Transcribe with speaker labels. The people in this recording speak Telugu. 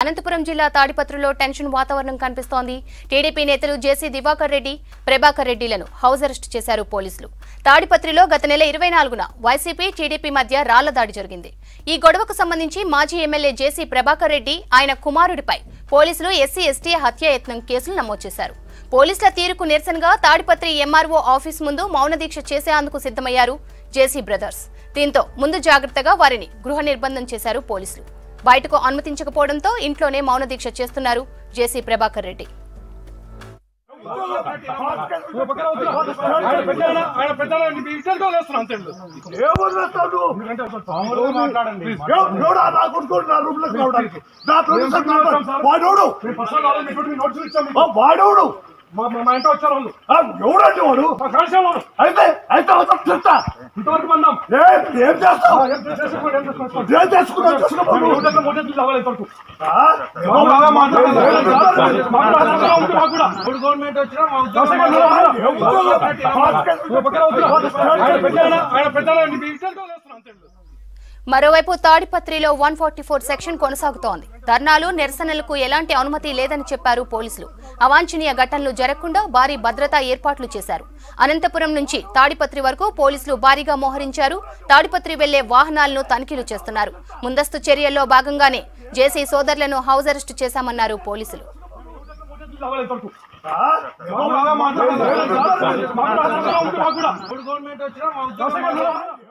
Speaker 1: అనంతపురం జిల్లా తాడిపత్రిలో టెన్షన్ వాతావరణం కనిపిస్తోంది టీడీపీ నేతలు జేసీ దివాకర్ రెడ్డి ప్రభాకర్ రెడ్డిలను హౌస్ అరెస్ట్ చేశారు పోలీసులు తాడిపత్రిలో గత నెల ఇరవై నాలుగున వైసీపీ టీడీపీ మధ్య రాళ్ల దాడి జరిగింది ఈ గొడవకు సంబంధించి మాజీ ఎమ్మెల్యే జేసీ ప్రభాకర్ రెడ్డి ఆయన కుమారుడిపై పోలీసులు ఎస్సీ ఎస్టీ హత్యాయత్నం కేసులు నమోదు చేశారు పోలీసుల తీరుకు నిరసనగా తాడిపత్రి ఎంఆర్ఓ ఆఫీస్ ముందు మౌన దీక్ష చేసేందుకు సిద్ధమయ్యారు జేసీ బ్రదర్స్ దీంతో ముందు జాగ్రత్తగా వారిని గృహ నిర్బంధం చేశారు పోలీసులు బయటకు అనుమతించకపోవడంతో ఇంట్లోనే మౌన దీక్ష చేస్తున్నారు జేసీ ప్రభాకర్ రెడ్డి
Speaker 2: ఆయన పెట్టాడా ఆయన పెట్టాడా నీ ఇంటర్తో వేస్తున్నా అంతే
Speaker 3: ఎవరు వేస్తాడు
Speaker 2: మాట్లాడండి
Speaker 3: ఎవడా నా కొడుకు నా రూమ్ లోకి రావడానికి నా ప్రొఫెసర్ కావాలి. వాడోడు
Speaker 2: పర్సనల్ నాలెడ్జ్ పెట్టి నోట్స్ ఇచ్చాం
Speaker 3: ఆ, వాడోడు
Speaker 2: మా మా ఇంట్లో వచ్చారు వాళ్ళు
Speaker 3: ఆ, ఎవడండి వాడు
Speaker 2: మా కలిసే వాళ్ళు
Speaker 3: అయితే అయితే అవసరం చెప్తా
Speaker 2: ఇంతవరకు మందాం
Speaker 3: ఏం ఏం చేస్తావు
Speaker 2: ఏం చేసుకోండి ఏం చేసుకోండి
Speaker 3: ఏం చేసుకున్నావు చేసుకోమను.
Speaker 2: మొదటి మొదటి రావాలి ఇంతవరకు
Speaker 3: ఆ?
Speaker 2: బాగా మాట్లాడాలి మాట్లాడాలి ఉంది మాకు కూడా
Speaker 4: ఇప్పుడు గవర్నమెంట్ వచ్చినా మా
Speaker 2: ఆయన పెట్టాడా ఆయన పెట్టాడా నీ ఇంటర్తో వేస్తున్నా అంతే
Speaker 1: మరోవైపు తాడిపత్రిలో వన్ ఫార్టీ ఫోర్ సెక్షన్ కొనసాగుతోంది ధర్నాలు నిరసనలకు ఎలాంటి అనుమతి లేదని చెప్పారు పోలీసులు అవాంఛనీయ ఘటనలు జరగకుండా భారీ భద్రతా ఏర్పాట్లు చేశారు అనంతపురం నుంచి తాడిపత్రి వరకు పోలీసులు భారీగా మోహరించారు తాడిపత్రి వెళ్లే వాహనాలను తనిఖీలు చేస్తున్నారు ముందస్తు చర్యల్లో భాగంగానే జేసీ సోదరులను హౌస్ అరెస్టు చేశామన్నారు పోలీసులు
Speaker 2: రావాలి ఇంతవరకు
Speaker 3: ఆ?
Speaker 2: బాగా మాట్లాడాలి మాట్లాడాలి ఉంది మాకు కూడా
Speaker 4: ఇప్పుడు గవర్నమెంట్ వచ్చినా మా ఉద్యోగం